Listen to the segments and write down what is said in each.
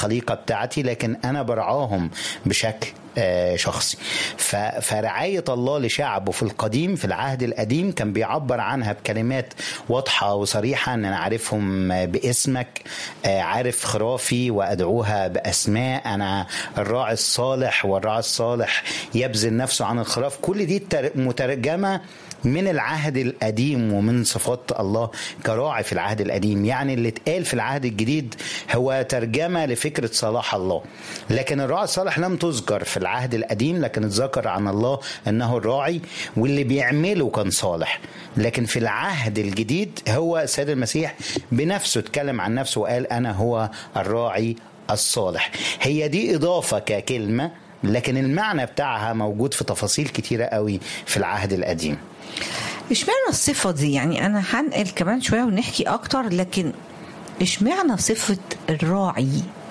الخليقه بتاعتي لكن انا برعاهم بشكل آه، شخصي ف- فرعاية الله لشعبه في القديم في العهد القديم كان بيعبر عنها بكلمات واضحة وصريحة أن أنا عارفهم باسمك آه، عارف خرافي وأدعوها بأسماء أنا الراعي الصالح والراعي الصالح يبذل نفسه عن الخراف كل دي تر- مترجمة من العهد القديم ومن صفات الله كراعي في العهد القديم يعني اللي اتقال في العهد الجديد هو ترجمة لفكرة صلاح الله لكن الراعي الصالح لم تذكر في العهد القديم لكن اتذكر عن الله انه الراعي واللي بيعمله كان صالح لكن في العهد الجديد هو السيد المسيح بنفسه اتكلم عن نفسه وقال انا هو الراعي الصالح هي دي اضافة ككلمة لكن المعنى بتاعها موجود في تفاصيل كتيرة قوي في العهد القديم اشمعنى الصفة دي يعني أنا هنقل كمان شوية ونحكي أكتر لكن اشمعنى صفة الراعي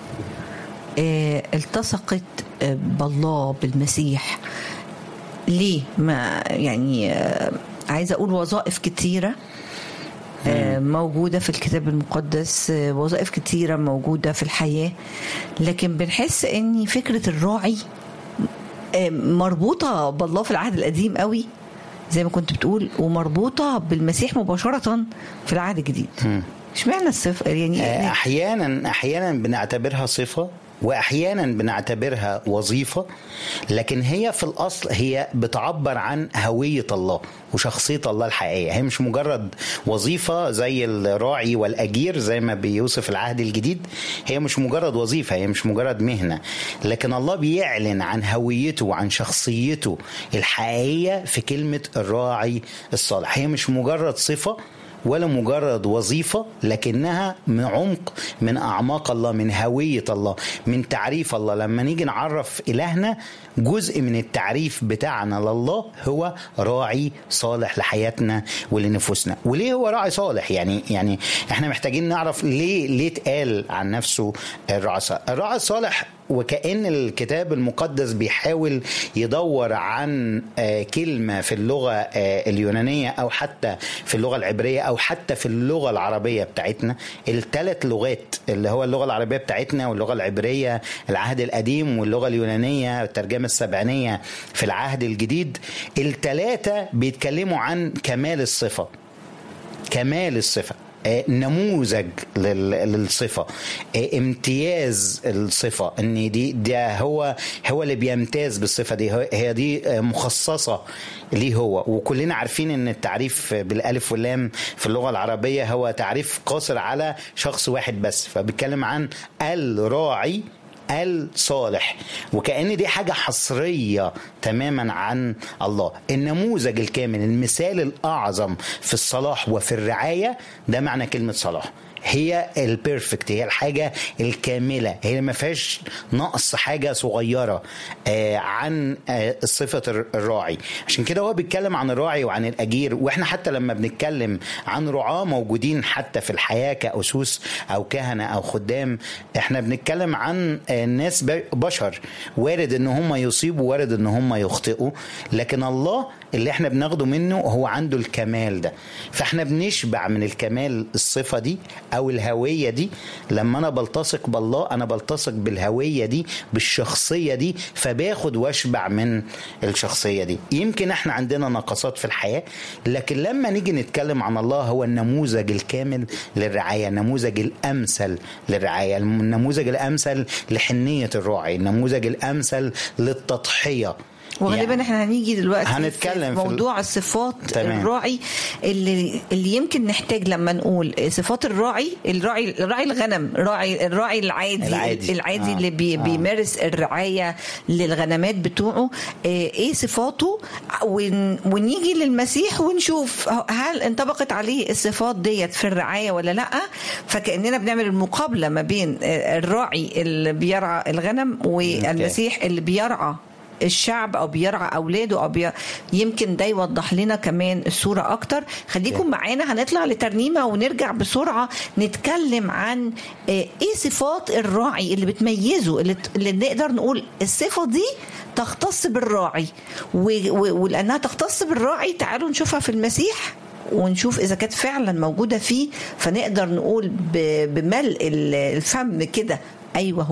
اه التصقت آه، بالله بالمسيح ليه ما يعني آه، عايزة أقول وظائف كتيرة آه، موجودة في الكتاب المقدس آه، وظائف كتيرة موجودة في الحياة لكن بنحس ان فكرة الراعي آه، مربوطة بالله في العهد القديم قوي زي ما كنت بتقول ومربوطة بالمسيح مباشرة في العهد الجديد اشمعنى الصفر يعني آه، احيانا احيانا بنعتبرها صفه واحيانا بنعتبرها وظيفه لكن هي في الاصل هي بتعبر عن هويه الله وشخصيه الله الحقيقيه هي مش مجرد وظيفه زي الراعي والاجير زي ما بيوصف العهد الجديد هي مش مجرد وظيفه هي مش مجرد مهنه لكن الله بيعلن عن هويته وعن شخصيته الحقيقيه في كلمه الراعي الصالح هي مش مجرد صفه ولا مجرد وظيفة لكنها من عمق من أعماق الله من هوية الله من تعريف الله لما نيجي نعرف إلهنا جزء من التعريف بتاعنا لله هو راعي صالح لحياتنا ولنفوسنا وليه هو راعي صالح يعني يعني احنا محتاجين نعرف ليه ليه اتقال عن نفسه الراعي الصالح الراعي الصالح وكأن الكتاب المقدس بيحاول يدور عن آه، كلمة في اللغة آه، اليونانية أو حتى في اللغة العبرية أو حتى في اللغة العربية بتاعتنا الثلاث لغات اللي هو اللغة العربية بتاعتنا واللغة العبرية العهد القديم واللغة اليونانية الترجمة السبعينية في العهد الجديد الثلاثة بيتكلموا عن كمال الصفة كمال الصفة آه، نموذج لل- للصفة آه، امتياز الصفة ان دي ده هو هو اللي بيمتاز بالصفة دي هو- هي دي آه، مخصصة ليه هو وكلنا عارفين ان التعريف بالالف واللام في اللغة العربية هو تعريف قاصر على شخص واحد بس فبيتكلم عن الراعي الصالح وكأن دي حاجة حصرية تماما عن الله النموذج الكامل المثال الأعظم في الصلاح وفي الرعاية ده معنى كلمة صلاح هي البيرفكت هي الحاجة الكاملة هي اللي ما فيهاش نقص حاجة صغيرة آه عن آه صفة الر- الراعي عشان كده هو بيتكلم عن الراعي وعن الأجير وإحنا حتى لما بنتكلم عن رعاة موجودين حتى في الحياة كأسوس أو كهنة أو خدام إحنا بنتكلم عن آه ناس ب- بشر وارد إن هم يصيبوا وارد إن هم يخطئوا لكن الله اللي احنا بناخده منه هو عنده الكمال ده فاحنا بنشبع من الكمال الصفة دي او الهوية دي لما انا بلتصق بالله انا بلتصق بالهوية دي بالشخصية دي فباخد واشبع من الشخصية دي يمكن احنا عندنا نقصات في الحياة لكن لما نيجي نتكلم عن الله هو النموذج الكامل للرعاية النموذج الامثل للرعاية النموذج الامثل لحنية الراعي النموذج الامثل للتضحية وغالبا يعني- احنا هنيجي دلوقتي هنتكلم في في ال- موضوع الصفات تمام. الراعي اللي اللي يمكن نحتاج لما نقول صفات الراعي الراعي راعي الغنم راعي الراعي العادي العادي. العادي آه. اللي بي آه. بيمارس الرعايه للغنمات بتوعه آه، ايه صفاته ون- ونيجي للمسيح ونشوف هل انطبقت عليه الصفات ديت في الرعايه ولا لا فكاننا بنعمل المقابله ما بين آه، الراعي اللي بيرعى الغنم والمسيح اللي بيرعى الشعب او بيرعى اولاده او بي... يمكن ده يوضح لنا كمان الصوره اكتر خليكم معانا هنطلع لترنيمه ونرجع بسرعه نتكلم عن آه، ايه صفات الراعي اللي بتميزه اللي, اللي نقدر نقول الصفه دي تختص بالراعي و... و... ولانها تختص بالراعي تعالوا نشوفها في المسيح ونشوف اذا كانت فعلا موجوده فيه فنقدر نقول ب... بملء الفم كده ايوه